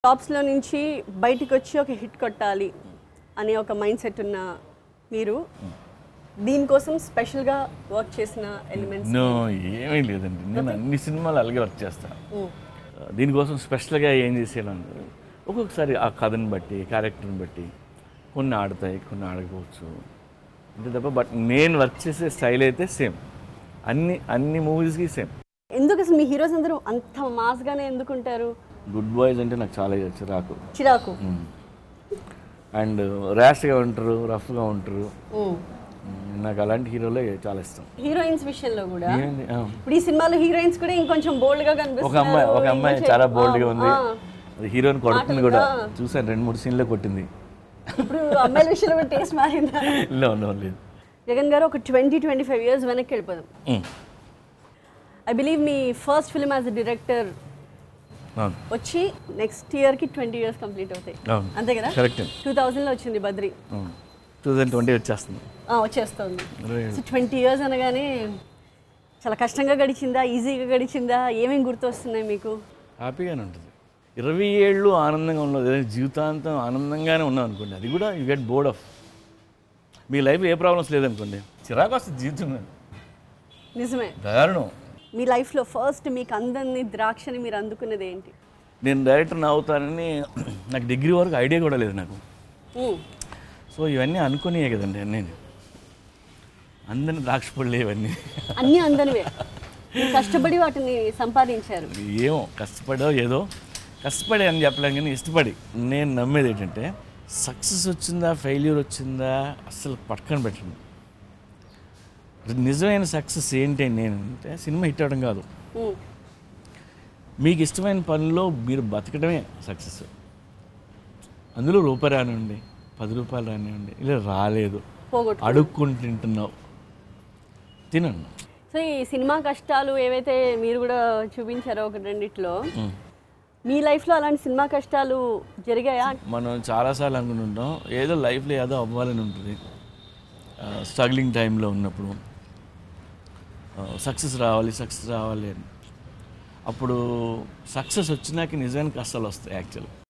జాబ్స్లో నుంచి బయటికి వచ్చి ఒక హిట్ కొట్టాలి అనే ఒక మైండ్ సెట్ ఉన్న మీరు దీనికోసం స్పెషల్గా వర్క్ చేసిన ఎలిమెంట్స్ నో ఏమీ లేదండి నేను అన్ని సినిమాలు అలాగే వర్క్ చేస్తాను దీనికోసం స్పెషల్గా ఏం చేసేయాలంటే ఒక్కొక్కసారి ఆ కథని బట్టి క్యారెక్టర్ని బట్టి కొన్ని ఆడతాయి కొన్ని ఆడకపోవచ్చు అంతే తప్ప బట్ నేను వర్క్ చేసే స్టైల్ అయితే సేమ్ అన్ని అన్ని మూవీస్కి సేమ్ ఎందుకు అసలు మీ హీరోస్ అందరూ అంత మాస్గానే ఎందుకుంటారు గుడ్ బాయ్స్ అంటే నాకు చాలా చిరాకు చిరాకు అండ్ ర్యాష్గా ఉంటారు రఫ్గా ఉంటారు మ్మ్. నాకు అలాంటి హీరోలే చాలా ఇష్టం హీరోయిన్స్ విషయంలో కూడా ఏంది? ఆ. ఇప్పుడు ఈ సినిమాలో హీరోయిన్స్ కూడా ఇంకొంచెం బోల్డ్ గా ఒక కనిపిస్తున్నారు అమ్మాయి ఒక అమ్మాయి ఇంకొంచెం- చాలా బోల్డ్గా ఉంది ఆ, అది హీరోని కొడుతుంది మాటలు, కూడా ఆ. చూసాను రెండు మూడు సీన్లో కొట్టింది ఇప్పుడు అమ్మాయిల విషయంలో కూడా టేస్ట్ మారిందా లో నో లేదు జగన్ గారు ఒక ట్వంటీ ట్వంటీ ఫైవ్ ఇయర్స్ వెనక్కి వెళ్ళిపోదాం ఉమ్. ఐ బిలీవ్ మీ first film as a director అవును వచ్చి నెక్స్ట్ ఇయర్కి ట్వంటీ ఇయర్స్ కంప్లీట్ అవుతాయి అవును అంతే కదా కరెక్ట్ టూ థౌజండ్లో వచ్చింది బద్రి టూ థౌజండ్ ట్వంటీ వచ్చేస్తుంది ఆ, వచ్చేస్తుంది Right. సో ట్వంటీ ఇయర్స్ అనగానే చాలా కష్టంగా గడిచిందా ఈజీగా గడిచిందా ఏమేమి గుర్తొస్తున్నాయి మీకు హ్యాపీగానే ఉంటుంది ఇరవై ఏళ్ళు ఆనందంగా ఉన్నది అదే జీవితాంతం ఆనందంగానే ఉన్నాం అనుకోండి అది కూడా యూ గెట్ బోర్డ్ ఆఫ్ మీ లైఫ్ ఏ ప్రాబ్లమ్స్ లేదనుకోండి చిరాకు వస్తుంది జీవితం మీద. నిజమే దారుణం మీ లైఫ్లో ఫస్ట్ మీకు అందని ద్రాక్షని మీరు అందుకున్నది ఏంటి నేను డైరెక్టర్ని అవుతానని నాకు డిగ్రీ వరకు ఐడియా కూడా లేదు నాకు ఉమ్, సో ఇవన్నీ అనుకునే కదండి అన్నీ అందరిని ద్రాక్ష పళ్ళు ఇవన్నీ అన్నీ అందనివే మీరు కష్టపడి వాటిని సంపాదించారు ఏమో కష్టపడో ఏదో కష్టపడి అని చెప్పలేం కానీ ఇష్టపడి నేను నమ్మేది ఏంటంటే సక్సెస్ వచ్చిందా ఫెయిల్యూర్ వచ్చిందా అసలు పక్కన పెట్టండి నిజమైన సక్సెస్ ఏంటి అని నేను అంటే సినిమా హిట్ అవ్వడం కాదు ఉమ్, మీకు ఇష్టమైన పనిలో మీరు బతకడమే సక్సెస్ అందులో రూపాయి రానివ్వండి పది రూపాయలు రానివ్వండి ఇలా రాలేదు పోగొట్టు అడుక్కొని తింటున్నావు తినండి సో ఈ సినిమా కష్టాలు ఏవైతే మీరు కూడా చూపించారో ఒక రెండిట్లో మీ లైఫ్లో అలాంటి సినిమా కష్టాలు జరిగాయా మనం చాలాసార్లు అనుకుంటుంటాం ఏదో లైఫ్లో ఏదో అవ్వాలని ఉంటుంది స్ట్రగ్లింగ్ టైంలో ఉన్నప్పుడు సక్సెస్ రావాలి సక్సెస్ రావాలి అని అప్పుడు సక్సెస్ వచ్చినాక నిజమైన కష్టాలు వస్తాయి యాక్చువల్